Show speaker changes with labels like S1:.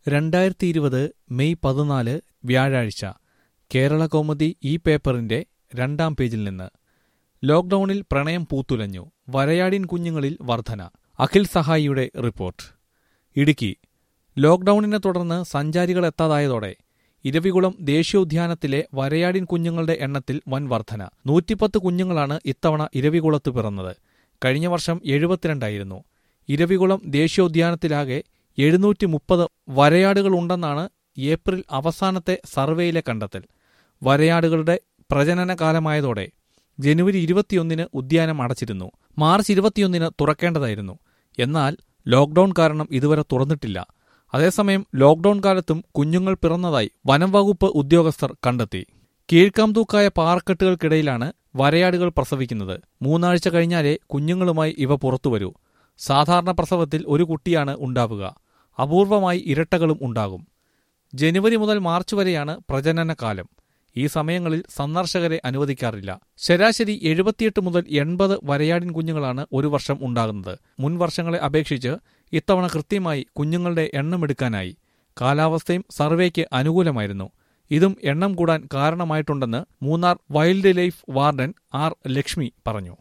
S1: രണ്ടായിരത്തി ഇരുപത് മെയ് പതിനാല് വ്യാഴാഴ്ച കേരള കൗമുദി ഈ പേപ്പറിന്റെ രണ്ടാം പേജിൽ നിന്ന് ലോക്ഡൌണിൽ പ്രണയം പൂത്തുലഞ്ഞു വരയാടിൻ കുഞ്ഞുങ്ങളിൽ വർധന അഖിൽ സഹായിയുടെ റിപ്പോർട്ട് ഇടുക്കി ലോക്ഡൌണിനെ തുടർന്ന് സഞ്ചാരികൾ എത്താതായതോടെ ഇരവികുളം ദേശീയോദ്യാനത്തിലെ വരയാടിൻ കുഞ്ഞുങ്ങളുടെ എണ്ണത്തിൽ വൻ വർധന നൂറ്റിപ്പത്ത് കുഞ്ഞുങ്ങളാണ് ഇത്തവണ ഇരവികുളത്ത് പിറന്നത് കഴിഞ്ഞ വർഷം എഴുപത്തിരണ്ടായിരുന്നു ഇരവികുളം ദേശീയോദ്യാനത്തിലാകെ എഴുന്നൂറ്റി മുപ്പത് വരയാടുകളുണ്ടെന്നാണ് ഏപ്രിൽ അവസാനത്തെ സർവേയിലെ കണ്ടെത്തൽ വരയാടുകളുടെ പ്രജനന കാലമായതോടെ ജനുവരി ഇരുപത്തിയൊന്നിന് ഉദ്യാനം അടച്ചിരുന്നു മാർച്ച് ഇരുപത്തിയൊന്നിന് തുറക്കേണ്ടതായിരുന്നു എന്നാൽ ലോക്ഡൌൺ കാരണം ഇതുവരെ തുറന്നിട്ടില്ല അതേസമയം ലോക്ഡൌൺ കാലത്തും കുഞ്ഞുങ്ങൾ പിറന്നതായി വനം വകുപ്പ് ഉദ്യോഗസ്ഥർ കണ്ടെത്തി കീഴ്ക്കാംതൂക്കായ പാറക്കെട്ടുകൾക്കിടയിലാണ് വരയാടുകൾ പ്രസവിക്കുന്നത് മൂന്നാഴ്ച കഴിഞ്ഞാലേ കുഞ്ഞുങ്ങളുമായി ഇവ പുറത്തുവരൂ സാധാരണ പ്രസവത്തിൽ ഒരു കുട്ടിയാണ് ഉണ്ടാവുക അപൂർവമായി ഇരട്ടകളും ഉണ്ടാകും ജനുവരി മുതൽ മാർച്ച് വരെയാണ് പ്രജനനകാലം ഈ സമയങ്ങളിൽ സന്ദർശകരെ അനുവദിക്കാറില്ല ശരാശരി എഴുപത്തിയെട്ട് മുതൽ എൺപത് വരയാടിൻ കുഞ്ഞുങ്ങളാണ് ഒരു വർഷം ഉണ്ടാകുന്നത് മുൻ വർഷങ്ങളെ അപേക്ഷിച്ച് ഇത്തവണ കൃത്യമായി കുഞ്ഞുങ്ങളുടെ എണ്ണമെടുക്കാനായി കാലാവസ്ഥയും സർവേക്ക് അനുകൂലമായിരുന്നു ഇതും എണ്ണം കൂടാൻ കാരണമായിട്ടുണ്ടെന്ന് Munnar wildlife warden R Lakshmi പറഞ്ഞു